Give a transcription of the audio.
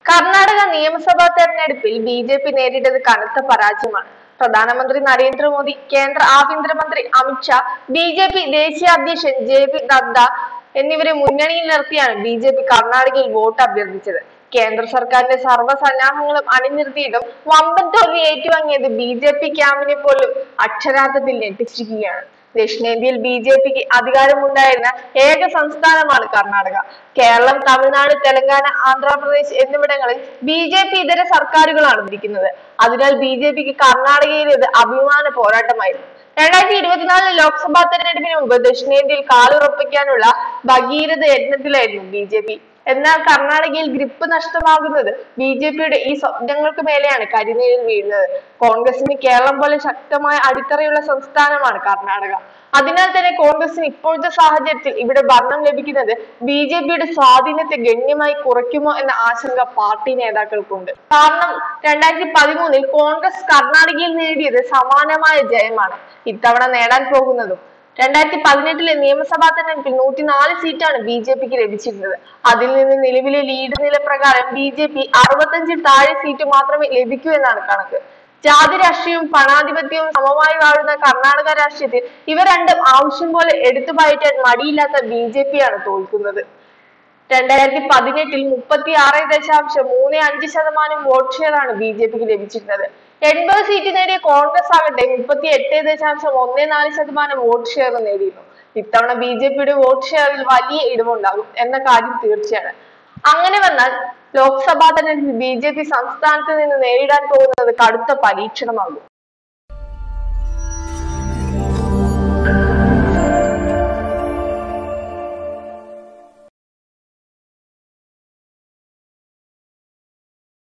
കർണാടക നിയമസഭാ തെരഞ്ഞെടുപ്പിൽ B J P നേരിട്ടത് കനത്ത പരാജയമാണ് പ്രധാനമന്ത്രി നരേന്ദ്രമോദി കേന്ദ്ര ആഭ്യന്തരമന്ത്രി അമിത്ഷാ ബി ജെ പി ദേശീയ അധ്യക്ഷൻ ജെ പി നദ്ദ എന്നിവരെ മുന്നണിയിൽ നിർത്തിയാണ് ബി ജെ പി കർണാടകയിൽ വോട്ട് അഭ്യർത്ഥിച്ചത് കേന്ദ്ര സർക്കാരിന്റെ സർവ്വസന്നാഹങ്ങളും അണിനിർത്തിയിട്ടും വമ്പൻ തോൽവി ഏറ്റുവാങ്ങിയത് ബി ജെ പി ക്യാമ്പിനെ പോലും അക്ഷരാർത്ഥത്തിൽ ഞെട്ടിച്ചിരിക്കുകയാണ് ദക്ഷിണേന്ത്യയിൽ ബി ജെ പിക്ക് അധികാരമുണ്ടായിരുന്ന ഏക സംസ്ഥാനമാണ് കർണാടക കേരളം തമിഴ്നാട് തെലങ്കാന ആന്ധ്രാപ്രദേശ് എന്നിവിടങ്ങളിൽ ബി ജെ പി ഇതര സർക്കാരുകളാണ് ഭരിക്കുന്നത് അതിനാൽ ബി ജെ പിക്ക് കർണാടകയിലേത് അഭിമാന പോരാട്ടമായിരുന്നു രണ്ടായിരത്തി ഇരുപത്തിനാലിലെ ലോക്സഭാ തെരഞ്ഞെടുപ്പിന് മുമ്പ് ദക്ഷിണേന്ത്യയിൽ കാലുറപ്പിക്കാനുള്ള ഭഗീരഥ യജ്ഞത്തിലായിരുന്നു ബി ജെ പി എന്നാൽ കർണാടകയിൽ ഗ്രിപ്പ് നഷ്ടമാകുന്നത് ബി ജെ പിയുടെ ഈ സ്വപ്നങ്ങൾക്ക് മേലെയാണ് കരിനീരിൽ വീഴുന്നത് കോൺഗ്രസിന് കേരളം പോലെ ശക്തമായ അടിത്തറയുള്ള സംസ്ഥാനമാണ് കർണാടക അതിനാൽ തന്നെ കോൺഗ്രസിന് ഇപ്പോഴത്തെ സാഹചര്യത്തിൽ ഇവിടെ ഭരണം ലഭിക്കുന്നത് ബി ജെ പിയുടെ സ്വാധീനത്തെ ഗണ്യമായി കുറയ്ക്കുമോ എന്ന ആശങ്ക പാർട്ടി നേതാക്കൾക്കുണ്ട് കാരണം രണ്ടായിരത്തി പതിമൂന്നിൽ കോൺഗ്രസ് കർണാടകയിൽ നേടിയത് സമാനമായ ജയമാണ് ഇത്തവണ നേടാൻ പോകുന്നതും രണ്ടായിരത്തി പതിനെട്ടിലെ നിയമസഭാ തെരഞ്ഞെടുപ്പിൽ നൂറ്റിനാല് സീറ്റാണ് ബി ജെ പിക്ക് ലഭിച്ചിരുന്നത് അതിൽ നിന്ന് നിലവിലെ ലീഡ് നില പ്രകാരം ബി ജെ പി അറുപത്തഞ്ചിൽ താഴെ സീറ്റ് മാത്രമേ ലഭിക്കൂ എന്നാണ് കണക്ക് ജാതി രാഷ്ട്രീയവും പണാധിപത്യവും സമമായി വാഴുന്ന കർണാടക രാഷ്ട്രീയത്തിൽ ഇവ രണ്ടും ആവശ്യം പോലെ എടുത്തു പയറ്റാൻ മടിയില്ലാത്ത ബി ജെ പി ആണ് തോൽക്കുന്നത് രണ്ടായിരത്തി പതിനെട്ടിൽ മുപ്പത്തി ആറ് ദശാംശം മൂന്ന് അഞ്ച് ശതമാനം വോട്ട് ഷെയർ ആണ് ബി ജെ പിക്ക് ലഭിച്ചിരുന്നത് എൺപത് സീറ്റ് നേടിയ കോൺഗ്രസ് ആകട്ടെ മുപ്പത്തി എട്ട് ദശാംശം ഒന്ന് നാല് ശതമാനം വോട്ട് ഷെയർ നേടിയിരുന്നു ഇത്തവണ ബി ജെ പിയുടെ വോട്ട് ഷെയറിൽ വലിയ ഇടിവുണ്ടാകും എന്ന കാര്യം തീർച്ചയാണ് അങ്ങനെ വന്നാൽ ലോക്സഭാ തെരഞ്ഞെടുപ്പിൽ ബി ജെ പി സംസ്ഥാനത്ത് നിന്ന് നേരിടാൻ പോകുന്നത് കടുത്ത പരീക്ഷണമാകും